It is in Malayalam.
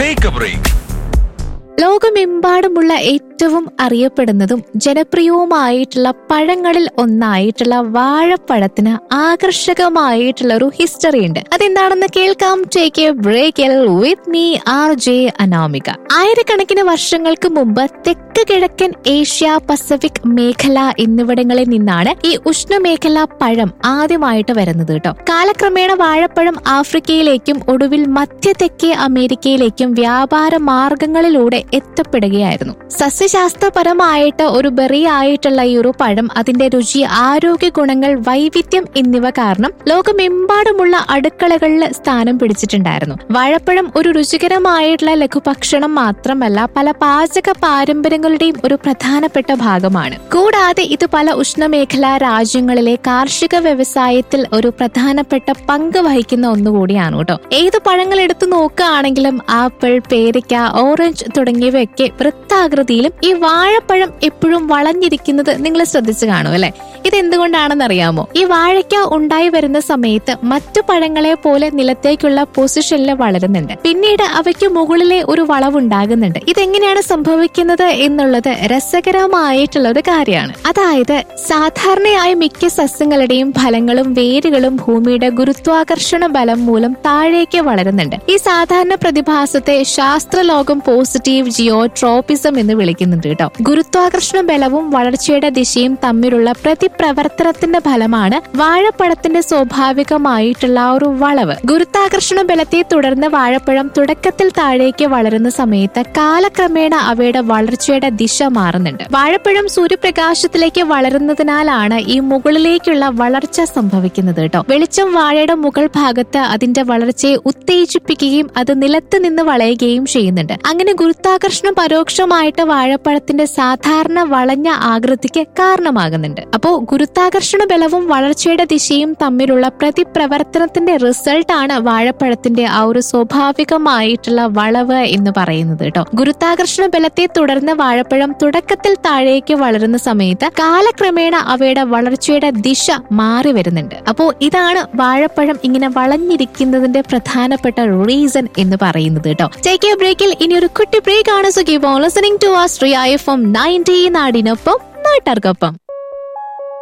ടേക്ക് എ ബ്രേക്ക് ലോകമെമ്പാടുമുള്ള ഏറ്റവും അറിയപ്പെടുന്നതും ജനപ്രിയവുമായിട്ടുള്ള പഴങ്ങളിൽ ഒന്നായിട്ടുള്ള വാഴപ്പഴത്തിന് ആകർഷകമായിട്ടുള്ള ഒരു ഹിസ്റ്ററി ഉണ്ട് അതെന്താണെന്ന് കേൾക്കാം ടേക്ക് എ ബ്രേക്കിൽ with me RJ Anamika ആയിരക്കണക്കിന് വർഷങ്ങൾക്ക് മുമ്പ് തെക്ക് കിഴക്കൻ ഏഷ്യ പസഫിക് മേഖല എന്നിവിടങ്ങളിൽ നിന്നാണ് ഈ ഉഷ്ണമേഖലാ പഴം ആദ്യമായിട്ട് വരുന്നത് കേട്ടോ കാലക്രമേണ വാഴപ്പഴം ആഫ്രിക്കയിലേക്കും ഒടുവിൽ മധ്യ തെക്കേ അമേരിക്കയിലേക്കും വ്യാപാര മാർഗങ്ങളിലൂടെ എത്തപ്പെടുകയായിരുന്നു സസ്യശാസ്ത്രപരമായിട്ട് ഒരു ബെറി ആയിട്ടുള്ള ഈ ഒരു പഴം അതിന്റെ രുചി ആരോഗ്യ ഗുണങ്ങൾ വൈവിധ്യം എന്നിവ കാരണം ലോകമെമ്പാടുമുള്ള അടുക്കളകളിൽ സ്ഥാനം പിടിച്ചിട്ടുണ്ടായിരുന്നു വാഴപ്പഴം ഒരു രുചികരമായിട്ടുള്ള ലഘുഭക്ഷണം മാത്രമല്ല പല പാചക പാരമ്പര്യങ്ങളുടെയും ഒരു പ്രധാനപ്പെട്ട ഭാഗമാണ് കൂടാതെ ഇത് പല ഉഷ്ണമേഖലാ രാജ്യങ്ങളിലെ കാർഷിക വ്യവസായത്തിൽ ഒരു പ്രധാനപ്പെട്ട പങ്ക് വഹിക്കുന്ന ഒന്നുകൂടിയാണ് കേട്ടോ ഏത് പഴങ്ങൾ എടുത്തു നോക്കുകയാണെങ്കിലും ആപ്പിൾ പേരയ്ക്ക ഓറഞ്ച് തുടങ്ങിയവയൊക്കെ വൃത്താകൃതിയിലും ഈ വാഴപ്പഴം എപ്പോഴും വളഞ്ഞിരിക്കുന്നത് നിങ്ങൾ ശ്രദ്ധിച്ചു കാണും അല്ലെ ഇത് എന്തുകൊണ്ടാണെന്ന് അറിയാമോ ഈ വാഴയ്ക്ക ഉണ്ടായി വരുന്ന സമയത്ത് മറ്റു പഴങ്ങളെ പോലെ നിലത്തേക്കുള്ള പൊസിഷനിൽ വളരുന്നുണ്ട് പിന്നീട് അവയ്ക്ക് മുകളിലെ ഒരു വളവുണ്ടാകുന്നുണ്ട് ഇതെങ്ങനെയാണ് സംഭവിക്കുന്നത് എന്നുള്ളത് രസകരമായിട്ടുള്ള ഒരു കാര്യമാണ് അതായത് സാധാരണയായി മിക്ക സസ്യങ്ങളുടെയും ഫലങ്ങളും വേരുകളും ഭൂമിയുടെ ഗുരുത്വാകർഷണ ബലം മൂലം താഴേക്ക് വളരുന്നുണ്ട് ഈ സാധാരണ പ്രതിഭാസത്തെ ശാസ്ത്രലോകം പോസിറ്റീവ് ജിയോട്രോപ്പിസം എന്ന് വിളിക്കുന്നുണ്ട് കേട്ടോ ഗുരുത്വാകർഷണ ബലവും വളർച്ചയുടെ ദിശയും തമ്മിലുള്ള പ്രതിപ്രവർത്തനത്തിന്റെ ഫലമാണ് വാഴപ്പഴത്തിന്റെ സ്വാഭാവികമായിട്ടുള്ള ആ ഒരു വളവ് ഗുരുത്വാകർഷണ ബലത്തെ തുടർന്ന് വാഴപ്പഴം തുടക്കത്തിൽ താഴേക്ക് വളരുന്ന സമയത്ത് കാലക്രമേണ അവയുടെ വളർച്ചയുടെ ദിശ മാറുന്നുണ്ട് വാഴപ്പഴം സൂര്യപ്രകാശത്തിലേക്ക് വളരുന്നതിനാലാണ് ഈ മുകളിലേക്കുള്ള വളർച്ച സംഭവിക്കുന്നത് കേട്ടോ വെളിച്ചം വാഴയുടെ മുകൾ ഭാഗത്ത് അതിന്റെ വളർച്ചയെ ഉത്തേജിപ്പിക്കുകയും അത് നിലത്ത് നിന്ന് വളയുകയും ചെയ്യുന്നുണ്ട് അങ്ങനെ ഗുരുത്വാകർഷണം പരോക്ഷമായിട്ട് വാഴപ്പഴത്തിന്റെ സാധാരണ വളഞ്ഞ ആകൃതിക്ക് കാരണമാകുന്നുണ്ട് അപ്പോ ഗുരുത്വാകർഷണ ബലവും വളർച്ചയുടെ ദിശയും തമ്മിലുള്ള പ്രതിപ്രവർത്തനത്തിന്റെ റിസൾട്ട് ആണ് വാഴപ്പഴത്തിന്റെ ആ ഒരു സ്വാഭാവികമായിട്ടുള്ള വളവ് എന്ന് പറയുന്നത് കേട്ടോ ഗുരുത്വാകർഷണ ബലത്തെ തുടർന്ന് വാഴപ്പഴം തുടക്കത്തിൽ താഴേക്ക് വളരുന്ന സമയത്ത് കാലക്രമേണ അവയുടെ വളർച്ചയുടെ ദിശ മാറി വരുന്നുണ്ട് അപ്പോ ഇതാണ് വാഴപ്പഴം ഇങ്ങനെ വളഞ്ഞിരിക്കുന്നതിന്റെ പ്രധാനപ്പെട്ട റീസൺ എന്ന് പറയുന്നത് കേട്ടോ ടേക്ക് എ ബ്രേക്കിൽ ഇനി ഒരു കുട്ടി ബ്രേക്ക് ആണ് so keep on listening to ah Sree I FM ninety നാടിനൊപ്പം നാട്ടാർക്കൊപ്പം